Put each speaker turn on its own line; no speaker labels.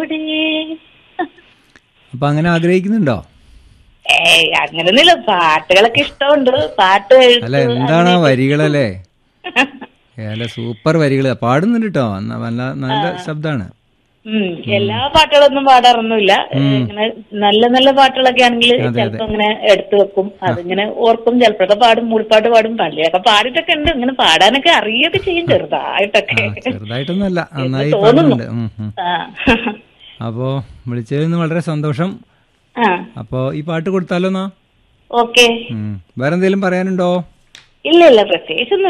കൂടെ
അപ്പൊ അങ്ങനെ ആഗ്രഹിക്കുന്നുണ്ടോ
ഏയ് അങ്ങനൊന്നുമില്ല പാട്ടുകളൊക്കെ ഇഷ്ടമുണ്ട് പാട്ട് എഴുത്ത്
അല്ല എന്താണ് ആ വരികളല്ലേ അല്ല സൂപ്പർ വരികൾ പാടുന്നുണ്ട് കേട്ടോ നല്ല നല്ല ശബ്ദാണ്
ഉം, എല്ലാ പാട്ടുകളൊന്നും പാടാറൊന്നുമില്ല ഇങ്ങനെ നല്ല നല്ല പാട്ടുകളൊക്കെ ആണെങ്കിൽ ചിലപ്പോ ഇങ്ങനെ എടുത്തു വെക്കും അതിങ്ങനെ ഓർക്കും ചിലപ്പോഴൊക്കെ പാടും മൂളിപ്പാട്ട് പാടും പള്ളിയൊക്കെ പാടിയിട്ടൊക്കെ ഉണ്ട് ഇങ്ങനെ പാടാനൊക്കെ അറിയൊക്കെ ചെയ്യും ചെറുതായിട്ടൊക്കെ
ചെറുതായിട്ടൊന്നല്ല നന്നായി
തോന്നുന്നു.
പാടുന്നുണ്ട് ഉം, ഉം.
ആ
അപ്പോ വിളിച്ചതിൽ നിന്ന് വളരെ സന്തോഷം
ആ
അപ്പോ ഈ പാട്ട് കൊടുത്താലോ എന്നാ
ഓക്കെ
ഉം. വേറെ എന്തെങ്കിലും പറയാനുണ്ടോ
ഇല്ല ഇല്ല പ്രത്യേകിച്ചൊന്നും